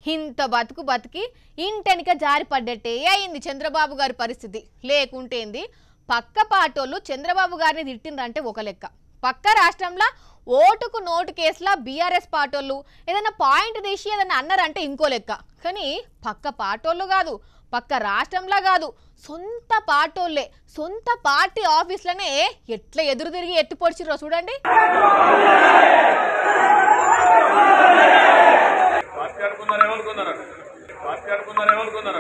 ఇంత బతుకు బతికి ఇంటెనిక జారి పడ్డట్టే అయింది చంద్రబాబు గారి పరిస్థితి లేకుంటేంది పక్క పాటోళ్ళు చంద్రబాబు గారిని తిట్టిండ్రంటే ఒక లెక్క పక్క రాష్ట్రంలో ఓటుకు నోటు కేసులా బీఆర్ఎస్ పాటోళ్ళు ఏదైనా పాయింట్ తీసి ఏదైనా అన్నారంటే ఇంకో లెక్క కానీ పక్క పాటోళ్ళు కాదు పక్క రాష్ట్రంలో కాదు సొంత పాటోళ్ళే సొంత పార్టీ ఆఫీస్లోనే ఎట్లా ఎదురు తిరిగి ఎత్తి పొడిచిర్రో చూడండి పార్టీ అనుకున్నారు ఏమనుకున్నారు పార్టీ అనుకున్నారు ఏమనుకున్నారు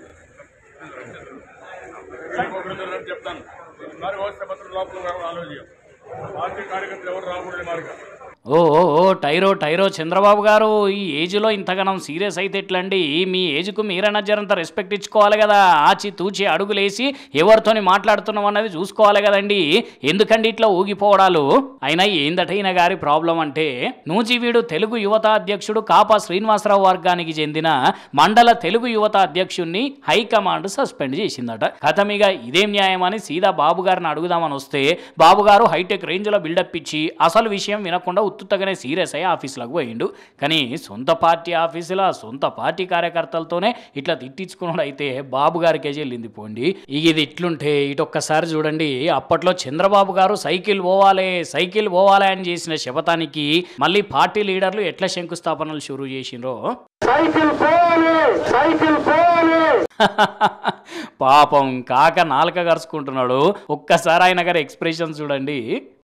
ఇంకొకరు చెప్తాను మరి వస్తే మాత్రం లోపల ఆలోచన పార్టీ కార్యకర్తలు ఎవరు రాకూడదు మార్గం ఓ ఓ ఓ టైరో టైరో చంద్రబాబు గారు ఈ ఏజ్లో ఇంతగానం సీరియస్ అయితే ఎట్లండి మీ ఏజ్కు మీరైనా జరంత రెస్పెక్ట్ ఇచ్చుకోవాలి కదా ఆచి తూచి అడుగులేసి ఎవరితోని మాట్లాడుతున్నాం అన్నది చూసుకోవాలి కదండి ఎందుకండి ఇట్లా ఊగిపోవడాలు అయినా ఏందట ఈయన గారి ప్రాబ్లం అంటే నూజివీడు తెలుగు యువత అధ్యక్షుడు కాపా శ్రీనివాసరావు వర్గానికి చెందిన మండల తెలుగు యువత అధ్యక్షుణ్ణి హైకమాండ్ సస్పెండ్ చేసిందట కథమిగా ఇదేం న్యాయం అని సీదా బాబు గారిని అడుగుదామని వస్తే బాబు గారు హైటెక్ రేంజ్లో బిల్డప్ ఇచ్చి అసలు విషయం వినకుండా ఉత్తుత్తగానే సీరియస్ అయ్యి ఆఫీసులకు పోయిండు కానీ సొంత పార్టీ ఆఫీసులో సొంత పార్టీ కార్యకర్తలతోనే ఇట్లా తిట్టించుకున్నాడు అయితే బాబు గారికే చెల్లింది పోండి ఇక ఇది ఇట్లుంటే ఇటు ఒక్కసారి చూడండి అప్పట్లో చంద్రబాబు గారు సైకిల్ పోవాలే సైకిల్ పోవాలే అని చేసిన శపథానికి మళ్ళీ పార్టీ లీడర్లు ఎట్లా శంకుస్థాపనలు షురూ చేసిండ్రో పాపం కాక నాలుక కరుచుకుంటున్నాడు ఒక్కసారి ఆయన గారి ఎక్స్ప్రెషన్ చూడండి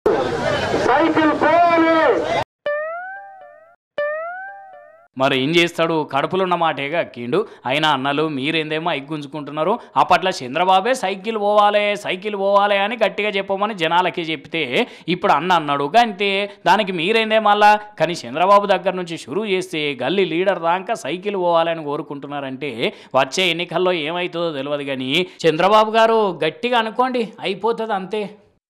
మరి ఏం చేస్తాడు కడుపులో ఉన్న మాటేగా అక్కిండు అయినా అన్నలు మీరేందేమో ఎగ్గుంజుకుంటున్నారు అప్పట్లో చంద్రబాబే సైకిల్ పోవాలే సైకిల్ పోవాలే అని గట్టిగా చెప్పమని జనాలకి చెప్తే ఇప్పుడు అన్న అన్నాడు అంతే దానికి మీరేందే మళ్ళా కానీ చంద్రబాబు దగ్గర నుంచి షురూ చేస్తే గల్లీ లీడర్ దాకా సైకిల్ పోవాలని కోరుకుంటున్నారంటే వచ్చే ఎన్నికల్లో ఏమవుతుందో తెలియదు కానీ చంద్రబాబు గారు గట్టిగా అనుకోండి అయిపోతుంది అంతే